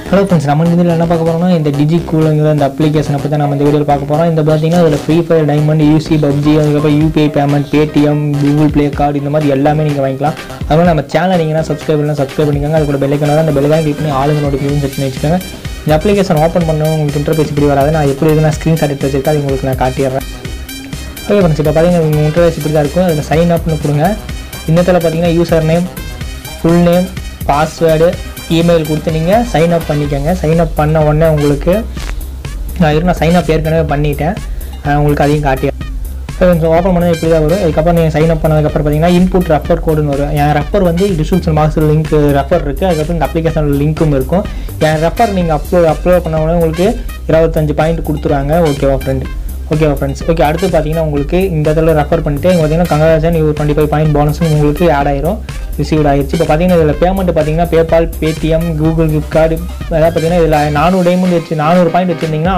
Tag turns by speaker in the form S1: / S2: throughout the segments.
S1: hello friends நம்ம இந்த வீடியோவில் என்ன பார்க்க போகிறோம்னா இந்த டிஜி கூலுங்கிற இந்த அப்ளிகேஷனை பற்றி நம்ம இந்த வீடியோவில் பார்க்க போகிறோம் இந்த பார்த்தீங்கன்னா இதில் free fire diamond UC PUBG அதுக்கப்புறம் UPI payment Paytm Google play card இந்த மாதிரி எல்லாமே நீங்கள் வாங்கிக்கலாம் அதனால நம்ம சேனல் நீங்கள் சப்ஸ்கிரைப் பண்ணலாம் சப்ஸ்கிரைப் பண்ணிக்கோங்க அது கூட பெல்லைக்கன் அந்த பெல்லைக்கான் கிளிக் பண்ணி ஆளுங்க நோட்டிஃபிகேஷன் செட் பண்ணி வச்சுக்கோங்க இந்த அப்ளிகேஷன் ஓப்பன் பண்ணணும் உங்களுக்கு இன்டர்பேஸ் இப்படி வராது நான் எப்படி இருக்கு நான் ஸ்க்ரீன்ஷாட் எடுத்து வச்சிருக்கேன் அது உங்களுக்கு நான் காட்டிடுறேன் ஓகே ஃப்ரெண்ட்ஸ் இப்போ பார்த்தீங்கன்னா உங்கள் இன்டர்வேஸ் இப்படி தான் இருக்கும் அதில் சைன் அப்னு கொடுங்க இன்னத்தில் பார்த்தீங்கன்னா user name full name password email கொடுத்து நீங்கள் சைன் அப் பண்ணிக்கோங்க சைன் அப் பண்ண உடனே உங்களுக்கு நான் இரு நான் சைன் அப் ஏற்கனவே பண்ணிட்டேன் அஹ் உங்களுக்கு அதையும் காட்டிடுறேன் கொஞ்சம் ஓப்பன் பண்ணது இப்படி தான் வரும் அதுக்கப்புறம் நீங்கள் சைன் அப் பண்ணதுக்கப்புறம் பார்த்தீங்கன்னா இன்புட் ரெஃபர் கோடுன்னு வரும் என் ரெஃபர் வந்து டிஸ்கிரிப்ஷன் பாக்ஸில் லிங்க் ரெஃபர் இருக்குது அதுக்கப்புறம் இந்த அப்ளிகேஷனில் லிங்க்கும் இருக்கும் என் ரெஃபர் நீங்கள் அப்லோட் அப்லோட் பண்ண உடனே உங்களுக்கு இருபத்தஞ்சு பாயிண்ட் கொடுத்துருவாங்க ஓகேவா ஃப்ரெண்ட் ஓகேவா ஃப்ரெண்ட்ஸ் ஓகே அடுத்து பார்த்தீங்கன்னா உங்களுக்கு இந்த இதில் ரெஃபர் பண்ணிட்டு இங்கே பார்த்தீங்கன்னா கங்காஜன் ஒரு டுவெண்ட்டி ஃபைவ் பாயிண்ட் போனஸ் உங்களுக்கு ஆட் ஆயிரும் ரிசீவ்ட் ஆயிடுச்சு இப்போ பார்த்தீங்கன்னா இதில் பேமெண்ட் பார்த்தீங்கன்னா PayPal Paytm Google gift card அதாவது பார்த்தீங்கன்னா இதில் நானூறு டைமண்ட் வச்சு நானூறு பாயிண்ட் வச்சுருந்தீங்கன்னா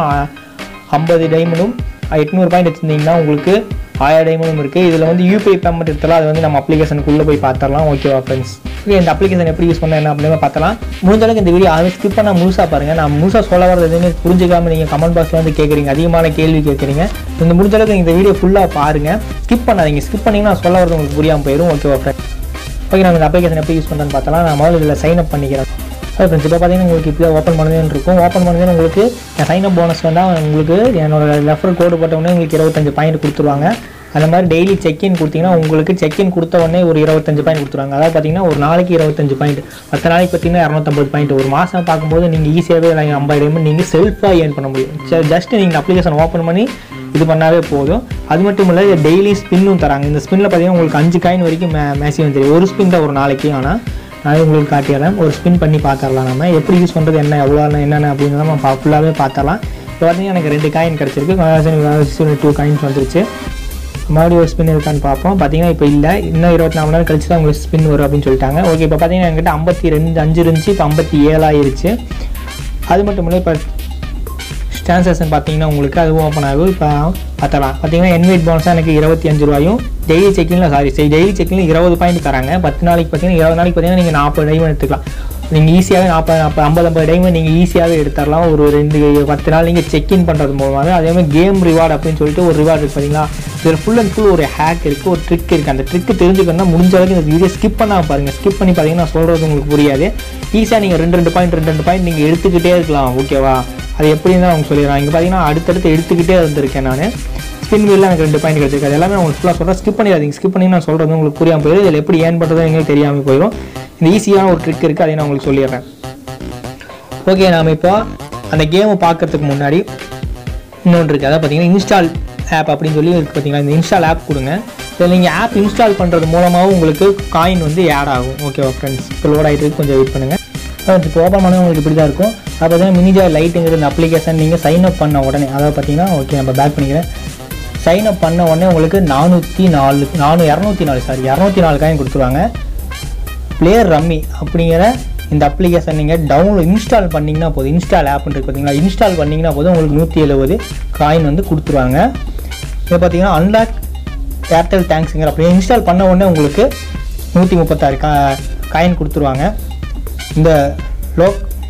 S1: ஐம்பது டைமண்டும் எட்நூறு பாயிண்ட் வச்சுருந்தீங்கன்னா உங்களுக்கு ஆயிரம் டைமண்டும் இருக்குது இதில் வந்து யூபிஐ பேமெண்ட் எடுத்தாலும் அது வந்து நம்ம அப்ளிகேஷனுக்குள்ளே போய் பார்த்துடலாம் ஓகேவா ஃப்ரெண்ட்ஸ் ஓகே இந்த அப்ளிகேஷன் எப்படி யூஸ் பண்ண என்ன அப்படின்னு பார்த்தலாம் முடிஞ்ச அளவுக்கு இந்த வீடியோ அதை ஸ்கிப் பண்ணால் முழுசாக பாருங்கள் நான் முழுசாக சொல்ல வரது எதுவுமே புரிஞ்சுக்காம நீங்கள் கமெண்ட் பாக்ஸில் வந்து கேட்குறீங்க அதிகமான கேள்வி கேட்குறீங்க இந்த முடிஞ்ச அளவுக்கு இந்த வீடியோ ஃபுல்லாக பாருங்கள் ஸ்கிப் பண்ணாதீங்க ஸ்கிப் பண்ணிங்கன்னா நான் சொல்ல வரது உங்களுக்கு புரியாமல் போயிடும் ஓகேவா ஃப்ரெண்ட் ஓகே நம்ம இந்த அப்ளிகேஷன் எப்படி யூஸ் பண்ணுறேன்னு பார்த்தலாம் நான் முதல்ல இதில் சைன் அப் பண்ணிக்கிறேன் அது ஃப்ரெண்ட்ஸ் இப்போ பார்த்தீங்கன்னா உங்களுக்கு இப்போ ஓப்பன் பண்ணதுன்னு இருக்கும் ஓப்பன் பண்ணதுன்னு உங்களுக்கு சைன் அப் போனஸ் வந்தால் உங்களுக்கு என்னோட ரெஃபர் கோடு போட்ட உடனே உங்களுக்கு இருபத்தஞ்சு பாயிண்ட் கொடுத்துருவாங்க அந்த மாதிரி டெய்லி செக்இன் கொடுத்தீங்கன்னா உங்களுக்கு செக்இன் கொடுத்த உடனே ஒரு இருபத்தஞ்சு பாயிண்ட் கொடுத்துருவாங்க அதாவது பார்த்தீங்கன்னா ஒரு நாளைக்கு இருபத்தஞ்சு பாயிண்ட் பத்து நாளைக்கு பார்த்தீங்கன்னா இரநூத்தம்பது பாயிண்ட் ஒரு மாதம் பார்க்கும்போது நீங்கள் ஈஸியாகவே ஐம்பது டைமண்ட் நீங்கள் செல்ஃபாக ஏர்ன் பண்ண முடியும் ஜஸ்ட் நீங்கள் அப்ளிகேஷன் ஓப்பன் பண்ணி இது பண்ணாவே போதும் அது மட்டும் இல்லை டெய்லி ஸ்பின்னும் தராங்க இந்த ஸ்பின்னில் பார்த்தீங்கன்னா உங்களுக்கு அஞ்சு காயின் வரைக்கும் மே மேக்ஸிமம் தெரியும் ஒரு ஸ்பின் தான் ஒரு நாளைக்கு ஆனால் நான் உங்களுக்கு காட்டிடுறேன் ஒரு ஸ்பின் பண்ணி பார்த்துடலாம் நம்ம எப்படி யூஸ் பண்ணுறது என்ன எவ்வளோ என்னென்ன அப்படிங்கிறத நம்ம ஃபுல்லாகவே பார்த்துடலாம் இப்போ பார்த்தீங்கன்னா எனக்கு ரெண்டு காயின் கிடச்சிருக்கு டூ காயின்ஸ் வந்துருச்சு மறுபடியும் ஒரு ஸ்பின் இருக்கான்னு பார்ப்போம் பார்த்தீங்கன்னா இப்போ இல்லை இன்னும் இருபத்தி நாலு மணி நேரம் கழிச்சு தான் உங்களுக்கு ஸ்பின் வரும் அப்படின்னு சொல்லிட்டாங்க ஓகே இப்போ பார்த்தீங்கன்னா என்கிட்ட ஐம்பத்தி ரெண்டு அஞ்சு இருந்துச்சு இப்போ ஐம்பத்தி ஏழாயிருச்சு அது மட்டும் இல்லை இப்போ டிரான்சாக்ஷன் பார்த்தீங்கன்னா உங்களுக்கு அதுவும் ஓப்பன் ஆகும் இப்போ பார்த்தலாம் பார்த்தீங்கன்னா என்வைட் போனஸாக எனக்கு இருபத்தி அஞ்சு ரூபாயும் டெய்லி செக்கிங்கில் சாரி சரி டெய்லி செக்கிங்கில் இருபது பாயிண்ட் தராங்க பத்து நாளைக்கு பார்த்தீங்கன்னா இருபது நாளைக்கு பார்த்தீங்கன்னா நீங்கள் நாற்பது டைமண்ட் எடுத்துக்கலாம் நீங்கள் ஈஸியாகவே நாற்பது நாற்பது ஐம்பது ஐம்பது டைமண்ட் நீங்கள் ஈஸியாகவே எடுத்துடலாம் ஒரு ரெண்டு பத்து நாள் நீங்கள் செக்இன் பண்ணுறது மூலமாக அதே மாதிரி கேம் ரிவார்டு அப்படின்னு சொல்லிட்டு ஒரு ரிவார்டு இருக்குது பார்த்தீங்களா இதில் ஃபுல் அண்ட் ஃபுல் ஒரு ஹேக் இருக்குது ஒரு ட்ரிக் இருக்குது அந்த ட்ரிக் தெரிஞ்சுக்கணும்னா முடிஞ்ச அளவுக்கு இந்த வீடியோ ஸ்கிப் பண்ணால் பாருங்கள் ஸ்கிப் பண்ணி பார்த்தீங்கன்னா நான் சொல்கிறது உங்களுக்கு புரியாது ஈஸியாக நீங்கள் ரெண்டு ரெண்டு பாயிண்ட் ரெண்டு ரெண்டு பாயிண்ட் நீங்கள் எடுத்துக்கிட்டே இருக்கலாம் ஓகேவா அது எப்படின்னு தான் அவங்க சொல்லிடுறாங்க இங்கே பார்த்தீங்கன்னா அடுத்தடுத்து எடுத்துக்கிட்டே இருந்திருக்கேன் நான் ஸ்பின் வீலில் எனக்கு ரெண்டு பாயிண்ட் கிடைச்சிருக்கு அது எல்லாமே உங்களுக்கு ஃபுல்லாக சொல்கிறேன் ஸ்கிப் பண்ணிடாதீங்க ஸ்கிப் பண்ணி நான் சொல்கிறது உங்களுக்கு புரியாமல் போயிடும் இதில் எப்படி ஏன் பண்ணுறது எங்களுக்கு தெரியாமல் போயிடும் இந்த ஈஸியான ஒரு ட்ரிக் இருக்குது அதை நான் உங்களுக்கு சொல்லிடுறேன் ஓகே நாம் இப்போ அந்த கேமை பார்க்கறதுக்கு முன்னாடி இன்னொன்று இருக்குது அதாவது பார்த்தீங்கன்னா இன்ஸ்டால் ஆப் அப்படின்னு சொல்லி இருக்குது பார்த்தீங்களா இந்த இன்ஸ்டால் ஆப் கொடுங்க இதில் நீங்கள் ஆப் இன்ஸ்டால் பண்ணுறது மூலமாகவும் உங்களுக்கு காயின் வந்து ஆட் ஆகும் ஓகேவா ஃப்ரெண்ட்ஸ் இப்போ லோட் ஆகிட்டு கொஞ்சம் வெயிட் பண்ணுங்கள் இப்போ ஓப்பன் பண்ண உங்களுக்கு இப்படி தான் இருக்கும் அது பார்த்தீங்கன்னா மினிஜா லைட்டுங்கிற இந்த அப்ளிகேஷன் நீங்கள் சைன் அப் பண்ண உடனே அதாவது பார்த்தீங்கன்னா ஓகே நம்ம பேக் பண்ணிக்கிறேன் சைன் அப் பண்ண உடனே உங்களுக்கு நானூற்றி நாலு நானூ இரநூத்தி நாலு சாரி இரநூத்தி நாலு காயின் கொடுத்துருவாங்க பிளேயர் ரம்மி அப்படிங்கிற இந்த அப்ளிகேஷன் நீங்கள் டவுன்லோட் இன்ஸ்டால் பண்ணிங்கன்னா போதும் இன்ஸ்டால் ஆப்னு இருக்கு பார்த்தீங்களா இன்ஸ்டால் பண்ணிங்கன்னா போதும் உங்களுக்கு நூற்றி எழுபது காயின் வந்து கொடுத்துருவாங்க இப்போ பார்த்தீங்கன்னா அன்லாக் ஏர்டெல் தேங்க்ஸுங்கிற அப்படி இன்ஸ்டால் பண்ண உடனே உங்களுக்கு நூற்றி முப்பத்தாறு கா காயின் கொடுத்துருவாங்க இந்த லோ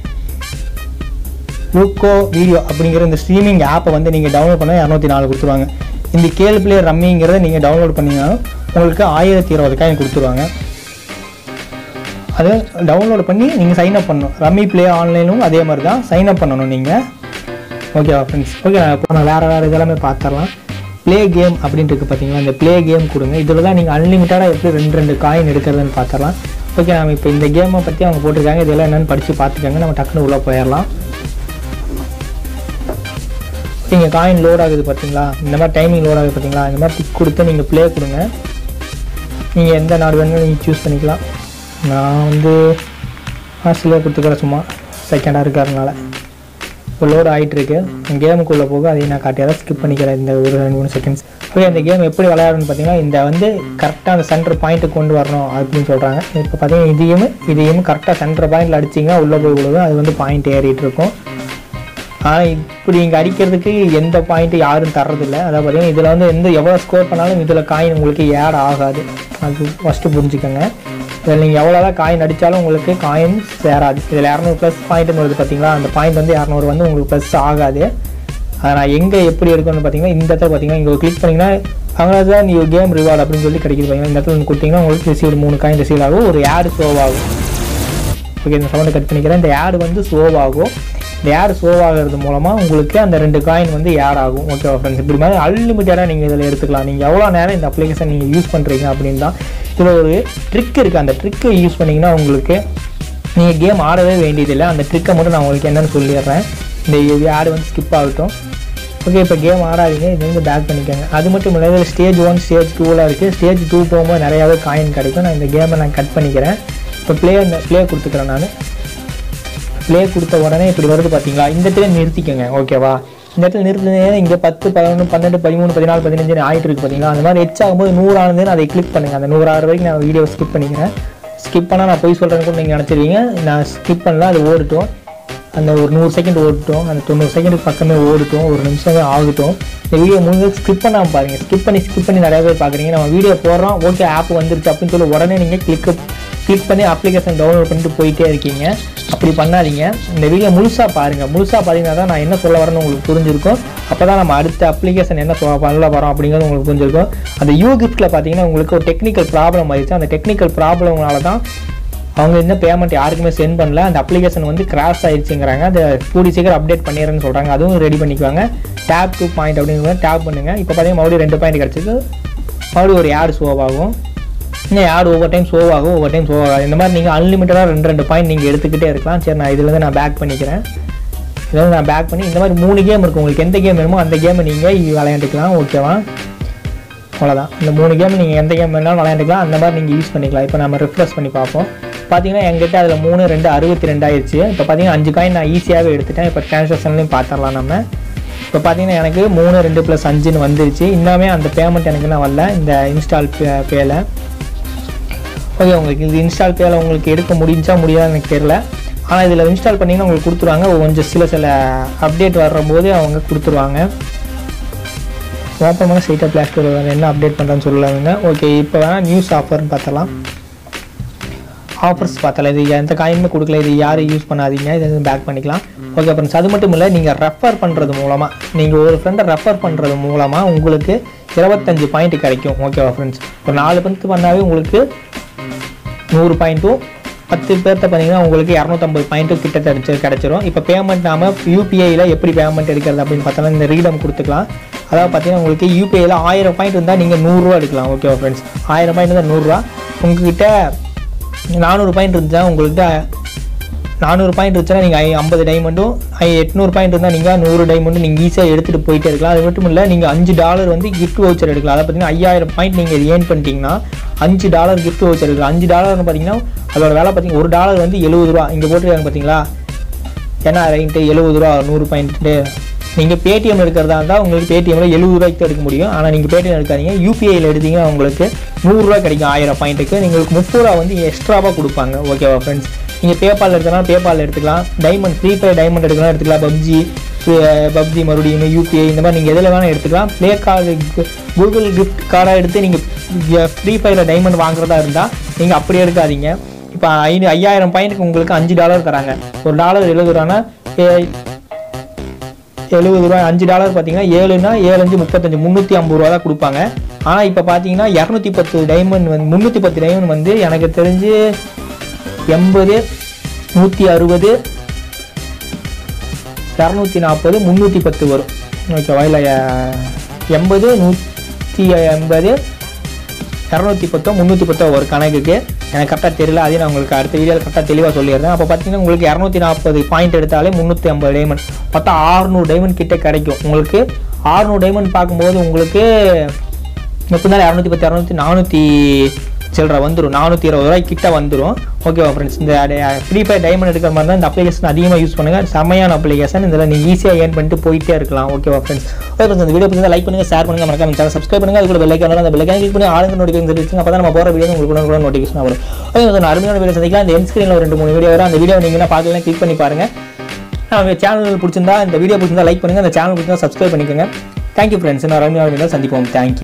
S1: லூக்கோ வீடியோ அப்படிங்கிற இந்த ஸ்ட்ரீமிங் ஆப்பை வந்து நீங்கள் டவுன்லோட் பண்ண இரநூத்தி நாலு கொடுத்துருவாங்க இந்த கேள் பிளே ரம்மிங்கிறத நீங்கள் டவுன்லோட் பண்ணிங்கனாலும் உங்களுக்கு ஆயிரத்தி இருபது காயின் கொடுத்துருவாங்க அதை டவுன்லோட் பண்ணி நீங்கள் சைன் அப் பண்ணணும் ரம்மி ப்ளே ஆன்லைனும் அதே மாதிரி தான் சைன் அப் பண்ணணும் நீங்கள் ஓகேவா ஃப்ரெண்ட்ஸ் ஓகே இப்போ நான் வேறு வேறு இதெல்லாமே பார்த்துடலாம் ப்ளே கேம் அப்படின்ட்டு இருக்குது பார்த்தீங்களா இந்த ப்ளே கேம் கொடுங்க இதில் தான் நீங்கள் அன்லிமிட்டடாக எப்படி ரெண்டு ரெண்டு காயின் எடுக்கிறதுன்னு பார்த்துடலாம் ஓகே நம்ம இப்போ இந்த கேமை பற்றி அவங்க போட்டிருக்காங்க இதெல்லாம் என்னென்னு படித்து பார்த்துக்கோங்க நம்ம டக்குன்னு உள்ளே போயிடலாம் நீங்கள் காயின் லோட் ஆகுது பார்த்தீங்களா இந்த மாதிரி டைமிங் லோட் ஆகுது பார்த்தீங்களா இந்த மாதிரி டிக் கொடுத்து நீங்கள் ப்ளே கொடுங்க நீங்கள் எந்த நாடு வேணுமோ நீங்கள் சூஸ் பண்ணிக்கலாம் நான் வந்து ஆஸ்திரேலியா கொடுத்துக்கிறேன் சும்மா செகண்டாக இருக்கிறதுனால இப்போ லோடு ஆகிட்டுருக்கு கேமுக்குள்ளே போக அதையும் நான் காட்டியாதான் ஸ்கிப் பண்ணிக்கிறேன் இந்த ஒரு ரெண்டு மூணு செகண்ட்ஸ் ஓகே இந்த கேம் எப்படி விளையாடணும்னு பார்த்தீங்கன்னா இந்த வந்து கரெக்டாக அந்த சென்டர் பாயிண்ட்டுக்கு கொண்டு வரணும் அப்படின்னு சொல்கிறாங்க இப்போ பார்த்தீங்கன்னா இதையும் இதையும் கரெக்டாக சென்டர் பாயிண்டில் அடிச்சிங்கன்னா உள்ளே போய் விழுவும் அது வந்து பாயிண்ட் ஏறிட்டு இருக்கும் ஆனால் இப்படி இங்கே அடிக்கிறதுக்கு எந்த பாயிண்ட்டு யாரும் தர்றதில்ல அதாவது பார்த்தீங்கன்னா இதில் வந்து எந்த எவ்வளோ ஸ்கோர் பண்ணாலும் இதில் காயின் உங்களுக்கு ஏட் ஆகாது அது ஃபஸ்ட்டு புரிஞ்சுக்கோங்க இதில் நீங்கள் எவ்வளோ தான் காயின் அடித்தாலும் உங்களுக்கு காயின் சேராது இதில் இரநூறு ப்ளஸ் பாயிண்ட்னு வருது பார்த்தீங்களா அந்த பாயிண்ட் வந்து இரநூறு வந்து உங்களுக்கு ப்ளஸ் ஆகாது அதை நான் எங்கே எப்படி எடுக்கணும்னு பார்த்தீங்கன்னா இந்த இடத்துல பார்த்தீங்கன்னா இங்கே கிளிக் பண்ணிங்கன்னா அங்கே தான் நீ கேம் ரிவார்டு அப்படின்னு சொல்லி கிடைக்குது பார்த்தீங்கன்னா இந்த இடத்துல கொடுத்தீங்கன்னா உங்களுக்கு ரிசீவ் மூணு காயின் ரிசீவ் ஆகும் ஒரு ஆடு ஷோவ் ஆகும் ஓகே இந்த சவுண்டை கட் பண்ணிக்கிறேன் இந்த ஆடு வந்து ஸ்லோவ் ஆகும் இந்த ஆடு ஸ்லோவ் ஆகிறது மூலமாக உங்களுக்கு அந்த ரெண்டு காயின் வந்து ஆட் ஆகும் ஓகேவா ஃப்ரெண்ட்ஸ் இப்படி மாதிரி அன்லிமிட்டடாக நீங்கள் இதில் எடுத்துக்கலாம் நீங்கள் எவ்வளோ நேரம் இந்த அப்ளிகேஷன் நீங்கள் யூஸ் பண்ணுறீங்க அப்படின்னு தான் இதில் ஒரு ட்ரிக் இருக்குது அந்த ட்ரிக்கை யூஸ் பண்ணிங்கன்னா உங்களுக்கு நீங்கள் கேம் ஆடவே வேண்டியதில்லை அந்த ட்ரிக்கை மட்டும் நான் உங்களுக்கு என்னென்னு சொல்லிடுறேன் இந்த ஆடு வந்து ஸ்கிப் ஆகட்டும் ஓகே இப்போ கேம் ஆடாதீங்க இது வந்து பேக் பண்ணிக்கோங்க அது மட்டும் இல்லை இதில் ஸ்டேஜ் ஒன் ஸ்டேஜ் டூவில் இருக்குது ஸ்டேஜ் டூ போகும்போது நிறையாவே காயின் கிடைக்கும் நான் இந்த கேமை நான் கட் பண்ணிக்கிறேன் இப்போ ப்ளே ப்ளே கொடுத்துக்கிறேன் நான் ப்ளே கொடுத்த உடனே இப்படி வருது பார்த்தீங்களா இந்த இடத்துல நிறுத்திக்கோங்க ஓகேவா இந்த இடத்துல நிறுத்தினே இங்கே பத்து பதினொன்று பன்னெண்டு பதிமூணு பதினாலு பதினஞ்சு ஆயிட்டு இருக்கு பார்த்தீங்களா அந்த மாதிரி எச் ஆகும்போது நூறு ஆனதுன்னு அதை கிளிக் பண்ணுங்கள் அந்த நூறு ஆறு வரைக்கும் நான் வீடியோ ஸ்கிப் பண்ணிக்கிறேன் ஸ்கிப் பண்ணால் நான் போய் சொல்கிறேன்னு கூட நீங்கள் நினச்சிருவீங்க நான் ஸ்கிப் பண்ணல அது ஓடட்டும் அந்த ஒரு நூறு செகண்ட் ஓடட்டும் அந்த தொண்ணூறு செகண்ட் பக்கமே ஓடட்டும் ஒரு நிமிஷமே ஆகட்டும் இந்த வீடியோ முடிஞ்சு ஸ்கிப் பண்ணாமல் பாருங்கள் ஸ்கிப் பண்ணி ஸ்கிப் பண்ணி நிறைய பேர் பார்க்குறீங்க நம்ம வீடியோ போடுறோம் ஓகே ஆப் வந்துருச்சு அப்படின்னு சொல்லி உடனே நீங்கள் கிளிக் கிளிக் பண்ணி அப்ளிகேஷன் டவுன்லோட் பண்ணிட்டு போயிட்டே இருக்கீங்க அப்படி பண்ணாதீங்க இந்த வீடியோ முழுசாக பாருங்கள் முழுசாக பார்த்தீங்கன்னா தான் நான் என்ன சொல்ல வரேன்னு உங்களுக்கு புரிஞ்சிருக்கும் அப்போ தான் நம்ம அடுத்த அப்ளிகேஷன் என்ன சொல்ல பண்ணல வரோம் அப்படிங்கிறது உங்களுக்கு புரிஞ்சிருக்கும் அந்த யூ கிஃப்ட்டில் பார்த்தீங்கன்னா உங்களுக்கு ஒரு டெக்னிக்கல் ப்ராப்ளம் ஆயிடுச்சு அந்த டெக்னிக்கல் ப்ராப்ளம்னால தான் அவங்க இன்னும் பேமெண்ட் யாருக்குமே சென்ட் பண்ணல அந்த அப்ளிகேஷன் வந்து கிராஷ் ஆயிடுச்சுங்கிறாங்க அதை கூடி சீக்கிரம் அப்டேட் பண்ணிடுறேன்னு சொல்கிறாங்க அதுவும் ரெடி பண்ணிக்குவாங்க டேப் டூ பாயிண்ட் அப்படிங்கிற டேப் பண்ணுங்கள் இப்போ பார்த்தீங்கன்னா மறுபடியும் ரெண்டு பாயிண்ட் கிடச்சிது மறுபடியும் ஒரு ஆடு ஷோவ் ஆகும் இன்னும் ஆடு ஒவ்வொரு டைம் ஷோ ஆகும் ஒவ்வொரு டைம் ஷோ ஆகும் இந்த மாதிரி நீங்கள் அன்லிமிட்டடாக ரெண்டு ரெண்டு பாயிண்ட் நீங்கள் எடுத்துக்கிட்டே இருக்கலாம் சரி நான் இதுலேருந்து நான் பேக் பண்ணிக்கிறேன் இதில் நான் பேக் பண்ணி இந்த மாதிரி மூணு கேம் இருக்குது உங்களுக்கு எந்த கேம் வேணுமோ அந்த கேமை நீங்கள் விளையாண்டுக்கலாம் ஓகேவா அவ்வளோதான் இந்த மூணு கேம் நீங்கள் எந்த கேம் வேணாலும் விளையாண்டுக்கலாம் அந்த மாதிரி நீங்கள் யூஸ் பண்ணிக்கலாம் இப்போ நம்ம ரெஃப்ரெஷ் பண்ணி பார்ப்போம் பார்த்தீங்கன்னா எங்கிட்ட அதில் மூணு ரெண்டு அறுபத்தி ரெண்டாயிருச்சு இப்போ பார்த்தீங்கன்னா அஞ்சு காயின் நான் ஈஸியாகவே எடுத்துட்டேன் இப்போ ட்ரான்சாக்ஷன்லையும் பார்த்துடலாம் நம்ம இப்போ பார்த்தீங்கன்னா எனக்கு மூணு ரெண்டு ப்ளஸ் அஞ்சுன்னு வந்துருச்சு இன்னுமே அந்த பேமெண்ட் எனக்கு நான் வரல இந்த இன்ஸ்டால் பே பேல ஓகே உங்களுக்கு இது இன்ஸ்டால் பேல உங்களுக்கு எடுக்க முடிஞ்சா முடியாதுன்னு எனக்கு தெரியல ஆனால் இதில் இன்ஸ்டால் பண்ணிங்கன்னா உங்களுக்கு கொடுத்துருவாங்க கொஞ்சம் சில சில அப்டேட் வரும்போது அவங்க கொடுத்துருவாங்க ஓப்பன் பண்ண ஸ்ட்ரைட்டாக பிளாக் ஸ்டோர் என்ன அப்டேட் பண்ணுறேன்னு சொல்லலாங்க ஓகே இப்போ வேணால் நியூஸ் ஆஃபர்னு பார்த்தலாம் ஆஃபர்ஸ் பார்த்தல இது எந்த காயினுமே கொடுக்கல இது யாரும் யூஸ் பண்ணாதீங்க இது பேக் பண்ணிக்கலாம் ஓகே ஃப்ரெண்ட்ஸ் அது மட்டும் இல்லை நீங்கள் ரெஃபர் பண்ணுறது மூலமாக நீங்கள் ஒரு ஃப்ரெண்டை ரெஃபர் பண்ணுறது மூலமாக உங்களுக்கு இருபத்தஞ்சு பாயிண்ட் கிடைக்கும் ஓகேவா ஃப்ரெண்ட்ஸ் ஒரு நாலு பத்து பண்ணாவே உங்களுக்கு நூறு பாயிண்ட்டும் பத்து பேர்த்த பார்த்தீங்கன்னா உங்களுக்கு இரநூத்தம்பது பாயிண்ட்டும் கிட்ட கிடச்சி கிடச்சிரும் இப்போ பேமெண்ட் நாம யூபிஐயில் எப்படி பேமெண்ட் எடுக்கிறது அப்படின்னு பார்த்தோம்னா இந்த ரீடம் கொடுத்துக்கலாம் அதாவது பார்த்தீங்கன்னா உங்களுக்கு யூபிஐயில் ஆயிரம் பாயிண்ட் இருந்தால் நீங்கள் நூறுரூவா எடுக்கலாம் ஓகேவா ஃப்ரெண்ட்ஸ் ஆயிரம் பாயிண்ட் இருந்தால் நூறுரூவா உங்ககிட்ட நானூறு பாயிண்ட் இருந்துச்சா உங்கள்கிட்ட நானூறு பாயிண்ட் இருந்துச்சுன்னா நீங்கள் ஐம்பது டைமண்டும் எட்நூறு பாயிண்ட் இருந்தால் நீங்கள் நூறு டைமண்டும் நீங்கள் ஈஸியாக எடுத்துகிட்டு போயிட்டே இருக்கலாம் அது மட்டும் இல்லை நீங்கள் அஞ்சு டாலர் வந்து கிஃப்ட் வவுச்சர் எடுக்கலாம் அதை பார்த்தீங்கன்னா ஐயாயிரம் பாயிண்ட் நீங்கள் ஏர்ன் பண்ணிட்டீங்கன்னா அஞ்சு டாலர் கிஃப்ட் வவுச்சர் எடுக்கலாம் அஞ்சு டாலர்னு பார்த்தீங்கன்னா அதோட விலை பார்த்தீங்கன்னா ஒரு டாலர் வந்து எழுபது ரூபா இங்கே போட்டுருக்காங்க பார்த்தீங்களா ஏன்னா ரைட்டு எழுபது ரூபா நூறு பாயிண்ட்டு நீங்கள் பேடிஎம் எடுக்கிறதா இருந்தால் உங்களுக்கு பேடிஎம்மில் எழுபது ரூபாய்க்கு தான் எடுக்க முடியும் ஆனால் நீங்கள் பேடிஎம் எடுக்காதீங்க யூபிஐயில் எடுத்தீங்கன்னா உங்களுக்கு நூறுரூவா கிடைக்கும் ஆயிரம் பாயிண்ட்டுக்கு உங்களுக்கு முப்பது ரூபா வந்து எக்ஸ்ட்ராவாக கொடுப்பாங்க ஓகேவா ஃப்ரெண்ட்ஸ் நீங்கள் பேபால் எடுக்கலாம் பேபால் எடுத்துக்கலாம் டைமண்ட் ஃப்ரீ ஃபயர் டைமண்ட் எடுக்கலாம் எடுத்துக்கலாம் பப்ஜி பப்ஜி மறுபடியும் யூபிஐ இந்த மாதிரி நீங்கள் எதில் வேணால் எடுத்துக்கலாம் ப்ளே கார்டு கூகுள் கிஃப்ட் கார்டாக எடுத்து நீங்கள் ஃப்ரீ ஃபயரில் டைமண்ட் வாங்குறதா இருந்தால் நீங்கள் அப்படி எடுக்காதீங்க இப்போ ஐநூ ஐயாயிரம் பாயிண்ட்டுக்கு உங்களுக்கு அஞ்சு டாலர் தராங்க ஒரு டாலர் எழுபது ரூபானா எழுபது ரூபா அஞ்சு டாலர் பார்த்தீங்கன்னா ஏழுனா ஏழு அஞ்சு முப்பத்தஞ்சு முந்நூற்றி ஐம்பது ரூபா தான் கொடுப்பாங்க ஆனால் இப்போ பார்த்தீங்கன்னா இரநூத்தி பத்து டைமண்ட் வந்து முந்நூற்றி பத்து டைமண்ட் வந்து எனக்கு தெரிஞ்சு எண்பது நூற்றி அறுபது இரநூத்தி நாற்பது முந்நூற்றி பத்து வரும் ஓகேவா இல்லை எண்பது நூற்றி எண்பது இரநூத்தி பத்தோ முந்நூற்றி பத்தோ ஒரு கணக்குக்கு எனக்கு கரெக்டாக தெரியல அதையும் நான் உங்களுக்கு அடுத்த வீடியோவில் கரெக்டாக தெளிவாக சொல்லிடுறேன் அப்போ பார்த்தீங்கன்னா உங்களுக்கு இரநூத்தி நாற்பது பாயிண்ட் எடுத்தாலே முந்நூற்றி ஐம்பது டைமண்ட் பார்த்தா ஆறுநூறு டைமண்ட் கிட்ட கிடைக்கும் உங்களுக்கு ஆறுநூறு டைமண்ட் பார்க்கும்போது உங்களுக்கு எப்படி இருந்தாலும் இரநூத்தி பத்து இரநூத்தி நானூற்றி சில்லற வந்துடும் நானூற்றி இருபது ரூபாய் கிட்ட வந்துடும் ஓகேவா ஃப்ரெண்ட்ஸ் இந்த ஃப்ரீ ஃபயர் டைமண்ட் எடுக்கிற மாதிரி தான் இந்த அப்ளிகேஷன் அதிகமாக யூஸ் பண்ணுங்கள் செம்மையான அப்ளிகேஷன் இதில் நீங்கள் ஈஸியாக ஏர்ன் பண்ணிட்டு போயிட்டே இருக்கலாம் ஓகேவா ஃப்ரெண்ட்ஸ் ஓகே ஃப்ரெண்ட்ஸ் இந்த வீடியோ பிடிச்சா லைக் பண்ணுங்கள் ஷேர் பண்ணுங்கள் மறக்காம சேனல் சப்ஸ்கிரைப் பண்ணுங்கள் அதுக்கு பெல்லைக்கான அந்த பெல்லைக்கான கிளிக் பண்ணி ஆளுங்க நோட்டிஃபிகேஷன் தெரிவிச்சுங்க அப்போ தான் நம்ம போகிற வீடியோ உங்களுக்கு கூட நோட்டிஃபிகேஷன் வரும் ஓகே ஃப்ரெண்ட்ஸ் அருமையான வீடியோ சந்திக்கலாம் இந்த என் ஸ்க்ரீனில் ஒரு ரெண்டு மூணு வீடியோ வரும் அந்த வீடியோ நீங்கள் பார்க்கலாம் கிளிக் பண்ணி பாருங்கள் நம்ம சேனல் பிடிச்சிருந்தா இந்த வீடியோ பிடிச்சிருந்தா லைக் பண்ணுங்கள் அந்த சேனல் பிடிச்சிருந்தா சப்ஸ்கிரைப் பண்ணிக்கோங்க தேங்க்யூ ஃப்ரெண்ட்ஸ் நான் அருமையான வீடியோ சந்திப்போம் தேங்க்யூ